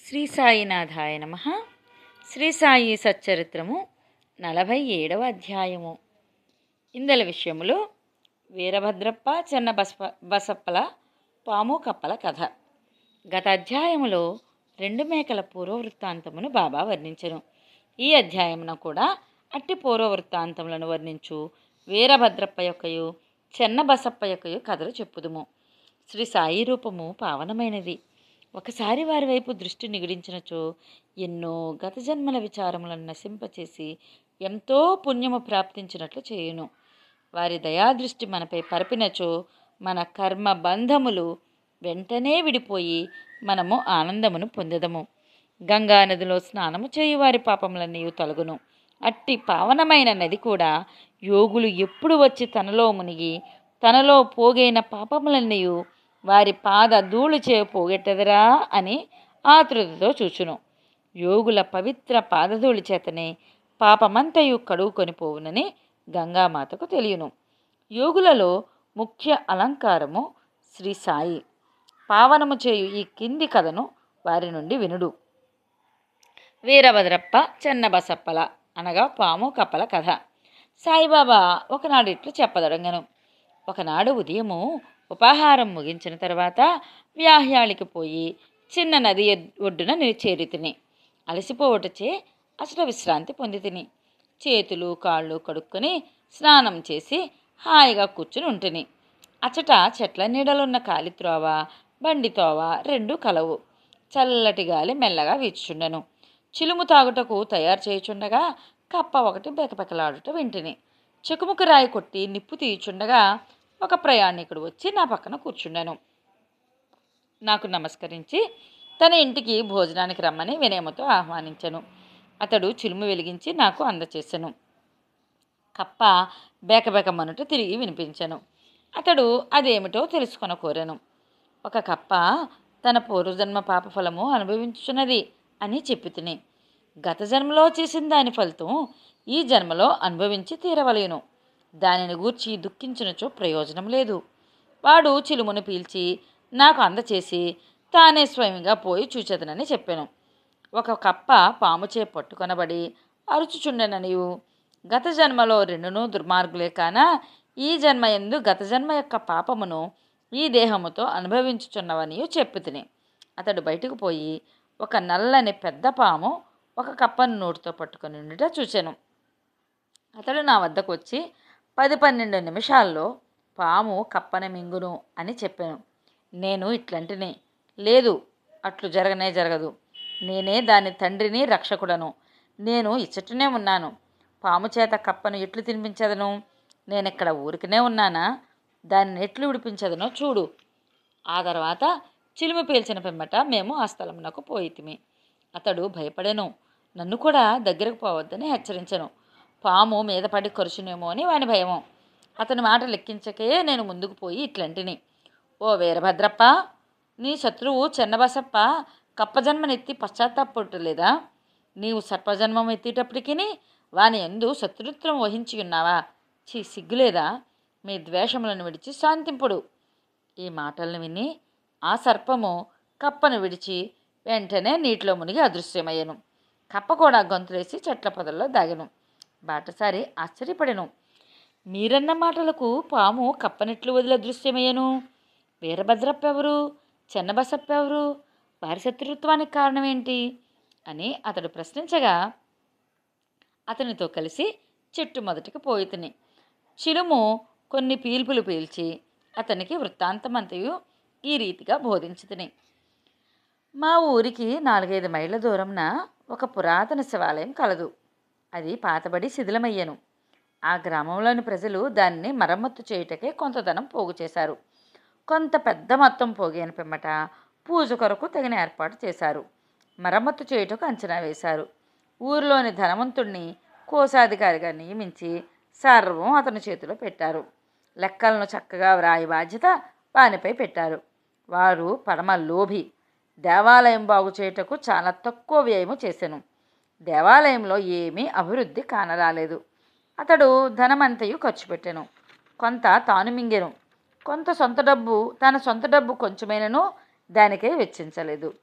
శ్రీ సాయినాథాయ నమ శ్రీ సాయి సచ్చరిత్రము నలభై ఏడవ అధ్యాయము ఇందల విషయములో వీరభద్రప్ప చెన్న బసప బసప్పల పాము కప్పల కథ గత అధ్యాయములో రెండు మేకల పూర్వ వృత్తాంతమును బాబా వర్ణించెను ఈ అధ్యాయమున కూడా అట్టి పూర్వ వృత్తాంతములను వర్ణించు వీరభద్రప్ప యొక్కయు చెన్న బసప్ప యొక్కయు కథలు చెప్పుదుము శ్రీ సాయి రూపము పావనమైనది ఒకసారి వారి వైపు దృష్టి నిగిడించినచో ఎన్నో గత జన్మల విచారములను నశింపచేసి ఎంతో పుణ్యము ప్రాప్తించినట్లు చేయును వారి దయాదృష్టి మనపై పరిపినచో మన కర్మ బంధములు వెంటనే విడిపోయి మనము ఆనందమును పొందదము గంగా నదిలో స్నానము చేయు వారి పాపములన్నీ తొలగును అట్టి పావనమైన నది కూడా యోగులు ఎప్పుడు వచ్చి తనలో మునిగి తనలో పోగైన పాపములన్నీ వారి పాద ధూళి చే పోగెట్టదరా అని ఆతృతతో చూచును యోగుల పవిత్ర పాదధూళి చేతనే పాపమంతయు కడుగుకొని పోవునని గంగామాతకు తెలియను యోగులలో ముఖ్య అలంకారము శ్రీ సాయి పావనము చేయు ఈ కింది కథను వారి నుండి వినుడు వీరభద్రప్ప చెన్నబసప్పల అనగా పాము కప్పల కథ సాయిబాబా ఒకనాడు ఇట్లు చెప్పదొడంగను ఒకనాడు ఉదయము ఉపాహారం ముగించిన తర్వాత వ్యాహ్యాళికి పోయి చిన్న నది ఎద్- ఒడ్డున ని- చేరి తిని అలసిపోవటచే అసలు విశ్రాంతి పొంది తిని చేతులు కాళ్ళు కడుక్కొని స్నానం చేసి హాయిగా కూర్చుని ఉంటిని అచట చెట్ల నీడలున్న కాలిత్రోవ బండి తోవ రెండు కలవు చల్లటి గాలి మెల్లగా వీచుచుండెను చిలుము తాగుటకు తయారు చేయుచుండగా కప్ప ఒకటి బెకబెకలాడుట వింటిని చెకుముకు రాయి కొట్టి నిప్పు తీయుచుండగా ఒక ప్రయాణికుడు వచ్చి నా పక్కన కూర్చుండెను నాకు నమస్కరించి తన ఇంటికి భోజనానికి రమ్మని వినయమతో ఆహ్వానించెను అతడు చిలుము వెలిగించి నాకు అందచేసెను కప్ప బేకబేకమనుట తిరిగి వినిపించెను అతడు అదేమిటో తెలుసుకొన కోరెను ఒక కప్ప తన పూర్వజన్మ పాపఫలము అనుభవించుచున్నది అని చెప్పి తిని గత జన్మలో చేసిన దాని ఫలితం ఈ జన్మలో అనుభవించి తీరవలేను దానిని గూర్చి దుఃఖించినచో ప్రయోజనం లేదు వాడు చిలుమును పీల్చి నాకు అందచేసి తానే స్వయంగా పోయి చూచెదనని చెప్పాను ఒక కప్ప పాముచే పట్టుకొనబడి అరుచుచుండెననియు గత జన్మలో రెండునూ దుర్మార్గులే కాన ఈ జన్మ ఎందు గత జన్మ యొక్క పాపమును ఈ దేహముతో అనుభవించుచున్నవనియు చెప్పి తిని అతడు బయటకు పోయి ఒక నల్లని పెద్ద పాము ఒక కప్పను నోటితో పట్టుకొని ఉండుట చూశాను అతడు నా వద్దకు వచ్చి పది పన్నెండు నిమిషాల్లో పాము కప్పని మింగును అని చెప్పాను నేను ఇట్లంటిని లేదు అట్లు జరగనే జరగదు నేనే దాని తండ్రిని రక్షకుడను నేను ఇచ్చటనే ఉన్నాను పాము చేత కప్పను ఎట్లు తినిపించదను నేను ఇక్కడ ఊరికనే ఉన్నానా దానిని ఎట్లు విడిపించదనో చూడు ఆ తర్వాత చిలుము పీల్చిన పిమ్మట మేము ఆ స్థలమునకు పోయితిమి అతడు భయపడెను నన్ను కూడా దగ్గరకు పోవద్దని హెచ్చరించను పాము మీద పడి కరుచునేమో అని వాని భయము అతని మాట లెక్కించకే నేను ముందుకు పోయి ఇట్లంటిని ఓ వీరభద్రప్ప నీ శత్రువు చెన్నబసప్ప కప్పజన్మనెత్తి పశ్చాత్తాపడలేదా నీవు సర్పజన్మం ఎత్తేటప్పటికి వాని ఎందు శత్రుత్వం వహించి ఉన్నావా చీ సిగ్గులేదా మీ ద్వేషములను విడిచి శాంతింపుడు ఈ మాటలను విని ఆ సర్పము కప్పను విడిచి వెంటనే నీటిలో మునిగి అదృశ్యమయ్యను కప్ప కూడా గొంతులేసి చెట్ల పొదల్లో దాగెను బాటసారి ఆశ్చర్యపడెను మీరన్న మాటలకు పాము కప్పనెట్లు వదిలి అదృశ్యమయ్యను వీరభద్రప్ప ఎవరు చెన్నబసప్ప ఎవరు వారి శత్రుత్వానికి కారణం ఏంటి అని అతడు ప్రశ్నించగా అతనితో కలిసి చెట్టు మొదటికి పోయి తిని చిలుము కొన్ని పీల్పులు పీల్చి అతనికి వృత్తాంతమంతయు ఈ రీతిగా బోధించుతిని మా ఊరికి నాలుగైదు మైళ్ళ దూరంన ఒక పురాతన శివాలయం కలదు అది పాతబడి శిథిలమయ్యను ఆ గ్రామంలోని ప్రజలు దానిని మరమ్మత్తు చేయుటకే కొంత ధనం పోగు చేశారు కొంత పెద్ద మొత్తం పోగైన పిమ్మట పూజ కొరకు తగిన ఏర్పాటు చేశారు మరమ్మత్తు చేయుటకు అంచనా వేశారు ఊరిలోని ధనవంతుణ్ణి కోశాధికారిగా నియమించి సర్వం అతని చేతిలో పెట్టారు లెక్కలను చక్కగా వ్రాయి బాధ్యత వానిపై పెట్టారు వారు పరమ లోభి దేవాలయం బాగు చేయుటకు చాలా తక్కువ వ్యయము చేసెను దేవాలయంలో ఏమీ అభివృద్ధి కానరాలేదు అతడు ధనమంతయు ఖర్చు పెట్టెను కొంత తాను మింగెను కొంత సొంత డబ్బు తన సొంత డబ్బు కొంచెమైనను దానికై వెచ్చించలేదు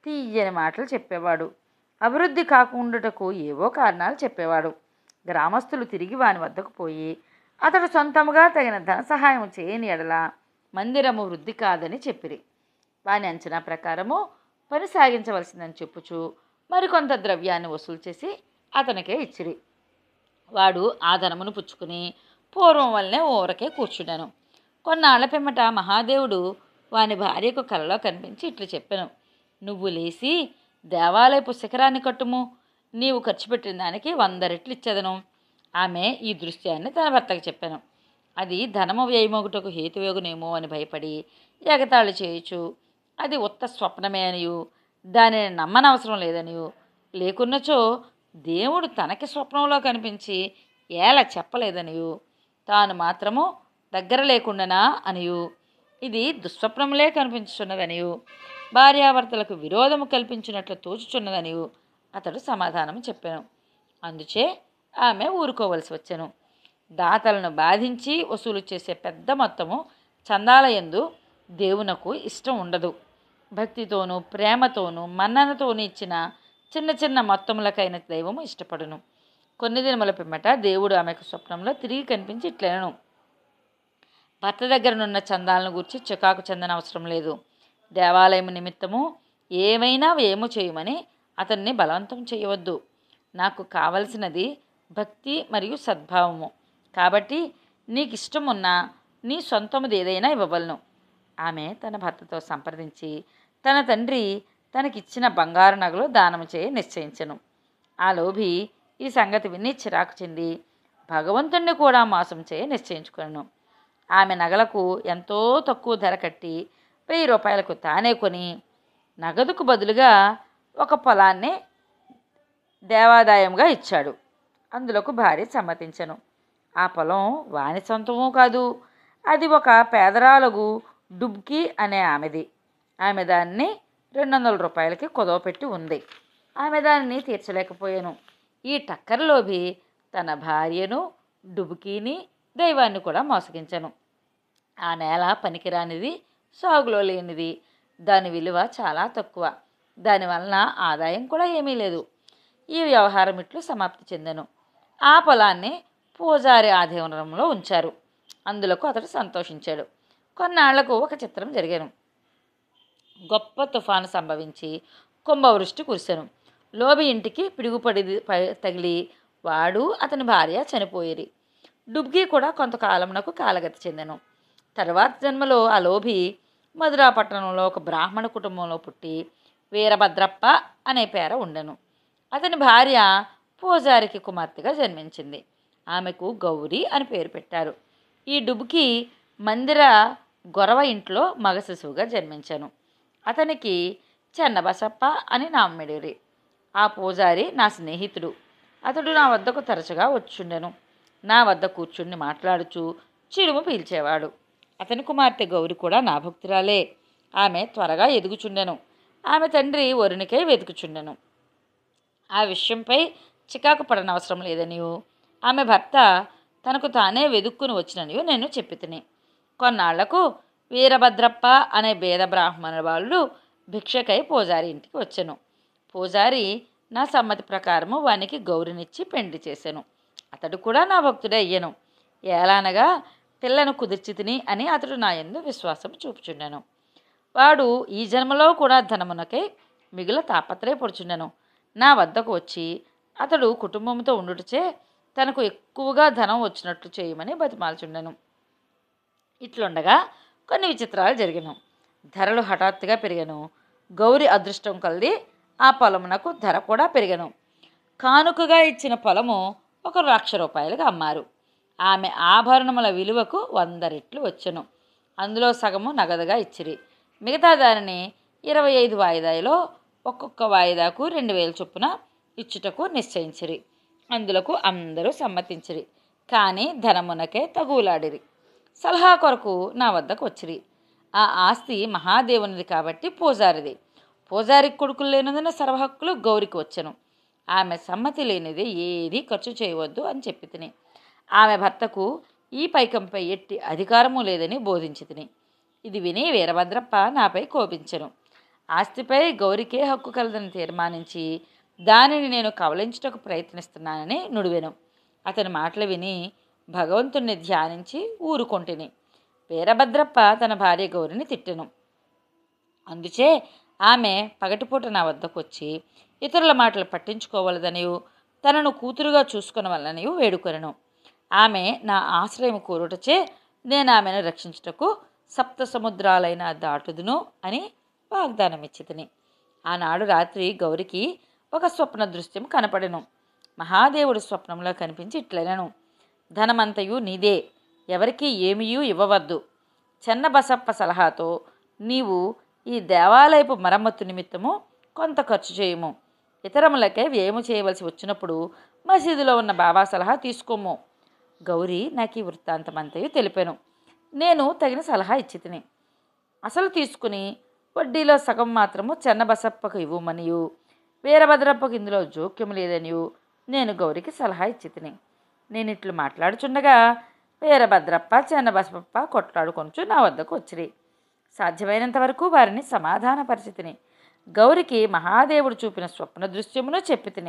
తీయని మాటలు చెప్పేవాడు అభివృద్ధి కాకుండాటకు ఏవో కారణాలు చెప్పేవాడు గ్రామస్తులు తిరిగి వాని వద్దకు పోయి అతడు సొంతముగా తగిన ధన సహాయం చేయని ఎడల మందిరము వృద్ధి కాదని చెప్పిరి వాని అంచనా ప్రకారము పని సాగించవలసిందని చెప్పుచు మరికొంత ద్రవ్యాన్ని వసూలు చేసి అతనికే ఇచ్చిరి వాడు ఆ ధనమును పుచ్చుకుని పూర్వం వల్లనే ఊరకే కూర్చున్నాను కొన్నాళ్ల పిమ్మట మహాదేవుడు వాని భార్యకు కలలో కనిపించి ఇట్లు చెప్పాను నువ్వు లేచి దేవాలయపు శిఖరాన్ని కట్టుము నీవు ఖర్చు పెట్టిన దానికి వంద రెట్లు ఇచ్చేదను ఆమె ఈ దృశ్యాన్ని తన భర్తకు చెప్పాను అది ధనము వ్యయమొకటకు హేతువేగునేమో అని భయపడి ఎగతాళి చేయొచ్చు అది ఉత్త స్వప్నమే అనియు దానిని నమ్మనవసరం లేదనియు లేకున్నచో దేవుడు తనకి స్వప్నంలో కనిపించి ఏల చెప్పలేదనియు తాను మాత్రము దగ్గర లేకుండానా అనియు ఇది దుస్వప్నములే కనిపించుచున్నదనియు భార్యాభర్తలకు విరోధము కల్పించినట్లు తోచుచున్నదనియు అతడు సమాధానం చెప్పాను అందుచే ఆమె ఊరుకోవలసి వచ్చాను దాతలను బాధించి వసూలు చేసే పెద్ద మొత్తము చందాల యందు దేవునకు ఇష్టం ఉండదు భక్తితోనూ ప్రేమతోనూ మన్ననతోనూ ఇచ్చిన చిన్న చిన్న మొత్తములకైన దైవము ఇష్టపడును కొన్ని దినముల పిమ్మట దేవుడు ఆమెకు స్వప్నంలో తిరిగి కనిపించి ఇట్లనను భర్త దగ్గరనున్న చందాలను గురించి చికాకు చెందన అవసరం లేదు దేవాలయం నిమిత్తము ఏమైనా ఏమో చేయమని అతన్ని బలవంతం చేయవద్దు నాకు కావలసినది భక్తి మరియు సద్భావము కాబట్టి నీకు ఇష్టం ఉన్నా నీ సొంతముది ఏదైనా ఇవ్వవలను ఆమె తన భర్తతో సంప్రదించి తన తండ్రి తనకిచ్చిన బంగారు నగలు దానము చేయ నిశ్చయించను ఆ లోభి ఈ సంగతి విని చిరాకు చెంది భగవంతుణ్ణి కూడా మోసం చేయ నిశ్చయించుకున్నాను ఆమె నగలకు ఎంతో తక్కువ ధర కట్టి వెయ్యి రూపాయలకు తానే కొని నగదుకు బదులుగా ఒక పొలాన్ని దేవాదాయంగా ఇచ్చాడు అందులోకి భార్య సమ్మతించను ఆ పొలం వాని సొంతమూ కాదు అది ఒక పేదరాలకు డుబ్కి అనే ఆమెది ఆమె దాన్ని రెండు వందల రూపాయలకి కుదవపెట్టి ఉంది ఆమె దానిని తీర్చలేకపోయాను ఈ టక్కరలోభి తన భార్యను డుబుకీని దైవాన్ని కూడా మోసగించను ఆ నేల పనికిరానిది సాగులో లేనిది దాని విలువ చాలా తక్కువ దానివలన ఆదాయం కూడా ఏమీ లేదు ఈ వ్యవహారం ఇట్లు సమాప్తి చెందెను ఆ పొలాన్ని పూజారి ఆధీనంలో ఉంచారు అందులకు అతడు సంతోషించాడు కొన్నాళ్లకు ఒక చిత్రం జరిగాను గొప్ప తుఫాను సంభవించి కుంభవృష్టి కురిసెను లోబి ఇంటికి పిడుగుపడి ప- తగిలి వాడు అతని భార్య చనిపోయేది డుబ్గి కూడా కొంతకాలమునకు కాలగతి చెందెను తర్వాత జన్మలో ఆ లోభి మధురాపట్టణంలో ఒక బ్రాహ్మణ కుటుంబంలో పుట్టి వీరభద్రప్ప అనే పేర ఉండెను అతని భార్య పూజారికి కుమార్తెగా జన్మించింది ఆమెకు గౌరీ అని పేరు పెట్టారు ఈ డుబుకి మందిర గొరవ ఇంట్లో మగ శిశువుగా జన్మించాను అతనికి చెన్నబసప్ప అని నామ్మిడిరి ఆ పూజారి నా స్నేహితుడు అతడు నా వద్దకు తరచుగా వచ్చుండెను నా వద్ద కూర్చుండి మాట్లాడుచు చిరుము పీల్చేవాడు అతని కుమార్తె గౌరి కూడా నా భక్తురాలే ఆమె త్వరగా ఎదుగుచుండెను ఆమె తండ్రి వరునికై వెతుకుచుండెను ఆ విషయంపై చికాకు పడనవసరం లేదనియు ఆమె భర్త తనకు తానే వెదుక్కుని వచ్చిననియు నేను చెప్పి తిని కొన్నాళ్లకు వీరభద్రప్ప అనే భేద బ్రాహ్మణ వాళ్ళు భిక్షకై పూజారి ఇంటికి వచ్చెను పూజారి నా సమ్మతి ప్రకారము వానికి గౌరినిచ్చి పెండ్లి చేశాను అతడు కూడా నా భక్తుడే అయ్యను ఏలానగా పిల్లను కుదిర్చి తిని అని అతడు నా యందు విశ్వాసం చూపుచుండెను వాడు ఈ జన్మలో కూడా ధనమునకై మిగుల తాపత్రయపడుచుండెను నా వద్దకు వచ్చి అతడు కుటుంబంతో ఉండుటచే తనకు ఎక్కువగా ధనం వచ్చినట్లు చేయమని బతిమాల్చుండెను ఇట్లుండగా కొన్ని విచిత్రాలు జరిగను ధరలు హఠాత్తుగా పెరిగాను గౌరి అదృష్టం కలిది ఆ పొలమునకు ధర కూడా పెరిగను కానుకగా ఇచ్చిన పొలము ఒక లక్ష రూపాయలకు అమ్మారు ఆమె ఆభరణముల విలువకు వంద రెట్లు వచ్చెను అందులో సగము నగదుగా ఇచ్చిరి మిగతా దానిని ఇరవై ఐదు వాయిదాలో ఒక్కొక్క వాయిదాకు రెండు వేల చొప్పున ఇచ్చుటకు నిశ్చయించిరి అందులకు అందరూ సమ్మతించిరి కానీ ధనమునకే తగులాడిరి సలహా కొరకు నా వద్దకు వచ్చిరి ఆ ఆస్తి మహాదేవునిది కాబట్టి పూజారిది పూజారికి కొడుకులు లేనందున సర్వహక్కులు గౌరికి వచ్చెను ఆమె సమ్మతి లేనిది ఏది ఖర్చు చేయవద్దు అని చెప్పి తిని ఆమె భర్తకు ఈ పైకంపై ఎట్టి అధికారము లేదని బోధించి తిని ఇది విని వీరభద్రప్ప నాపై కోపించెను ఆస్తిపై గౌరికే హక్కు కలదని తీర్మానించి దానిని నేను కవలించుటకు ప్రయత్నిస్తున్నానని నుడివెను అతని మాటలు విని భగవంతుణ్ణి ధ్యానించి ఊరుకొంటిని వీరభద్రప్ప తన భార్య గౌరిని తిట్టెను అందుచే ఆమె పగటిపూట నా వద్దకు వచ్చి ఇతరుల మాటలు పట్టించుకోవలదనియు తనను కూతురుగా చూసుకునవలననియు వేడుకొనెను ఆమె నా ఆశ్రయం కోరుటచే నేను ఆమెను రక్షించుటకు సప్త సముద్రాలైన దాటుదును అని వాగ్దానం ఇచ్చితిని ఆనాడు రాత్రి గౌరికి ఒక స్వప్న దృశ్యం కనపడెను మహాదేవుడు స్వప్నంలో కనిపించి ఇట్లనెను ధనమంతయు నీదే ఎవరికీ ఏమీయూ ఇవ్వవద్దు చెన్నబసప్ప సలహాతో నీవు ఈ దేవాలయపు మరమ్మతు నిమిత్తము కొంత ఖర్చు చేయము ఇతరములకే వ్యయము చేయవలసి వచ్చినప్పుడు మసీదులో ఉన్న బాబా సలహా తీసుకోము గౌరీ నాకు ఈ వృత్తాంతమంతయు తెలిపాను నేను తగిన సలహా ఇచ్చి తిని అసలు తీసుకుని వడ్డీలో సగం మాత్రము చెన్నబసప్పకు ఇవ్వమనియు వీరభద్రప్పకు ఇందులో జోక్యం లేదనియు నేను గౌరికి సలహా ఇచ్చి తిని నేను ఇట్లు మాట్లాడుచుండగా వీరభద్రప్ప చెన్నబసప్ప కొట్లాడుకొంచు నా వద్దకు వచ్చిరి సాధ్యమైనంత వరకు వారిని సమాధానపరిచితిని గౌరికి మహాదేవుడు చూపిన స్వప్న దృశ్యమును చెప్పి తిని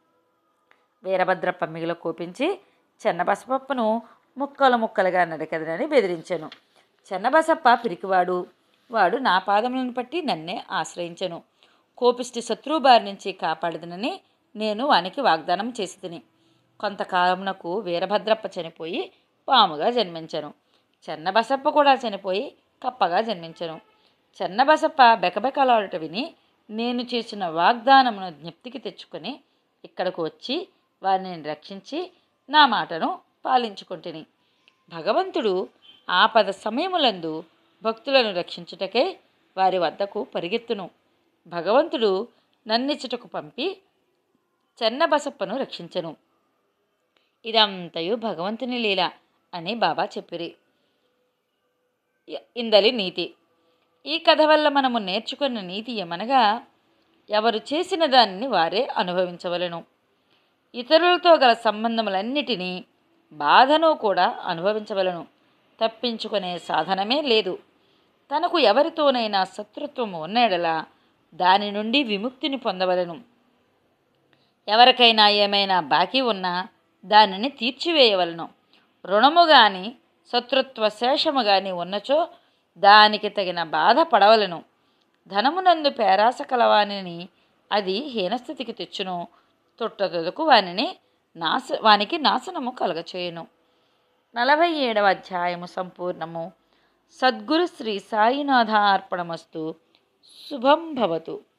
వీరభద్రప్ప మిగిల కోపించి చెన్నబసప్పను ముక్కలు ముక్కలుగా నడకదనని బెదిరించెను చెన్నబసప్ప పిరికివాడు వాడు నా పాదములను పట్టి నన్నే ఆశ్రయించెను కోపిష్టి శత్రువు బారి నుంచి కాపాడదనని నేను వానికి వాగ్దానం చేసి తిని కొంతకాలమునకు వీరభద్రప్ప చనిపోయి పాముగా జన్మించెను చెన్నబసప్ప కూడా చనిపోయి కప్పగా జన్మించెను చెన్నబసప్ప బెకబెకలాడుట విని నేను చేసిన వాగ్దానమును జ్ఞప్తికి తెచ్చుకొని ఇక్కడకు వచ్చి వారిని రక్షించి నా మాటను పాలించుకుంటుని భగవంతుడు ఆపద సమయములందు భక్తులను రక్షించుటకై వారి వద్దకు పరిగెత్తును భగవంతుడు నన్నిచ్చుటకు పంపి చెన్నబసప్పను రక్షించెను ఇదంతయు భగవంతుని లీల అని బాబా చెప్పిరి ఇందలి నీతి ఈ కథ వల్ల మనము నేర్చుకున్న నీతి ఏమనగా ఎవరు చేసిన దానిని వారే అనుభవించవలెను ఇతరులతో గల సంబంధములన్నిటినీ బాధను కూడా అనుభవించవలను తప్పించుకునే సాధనమే లేదు తనకు ఎవరితోనైనా శత్రుత్వము ఉన్నడలా దాని నుండి విముక్తిని పొందవలను ఎవరికైనా ఏమైనా బాకీ ఉన్నా దానిని తీర్చివేయవలను రుణము గాని శత్రుత్వ శేషము గాని ఉన్నచో దానికి తగిన బాధ పడవలను ధనమునందు పేరాస కలవానిని అది హీనస్థితికి తెచ్చును తొట్టతొదకు వానిని నాశ వానికి నాశనము కలగచేయును నలభై ఏడవ అధ్యాయము సంపూర్ణము సద్గురు శ్రీ సాయినాథార్పణమస్తు శుభం భవతు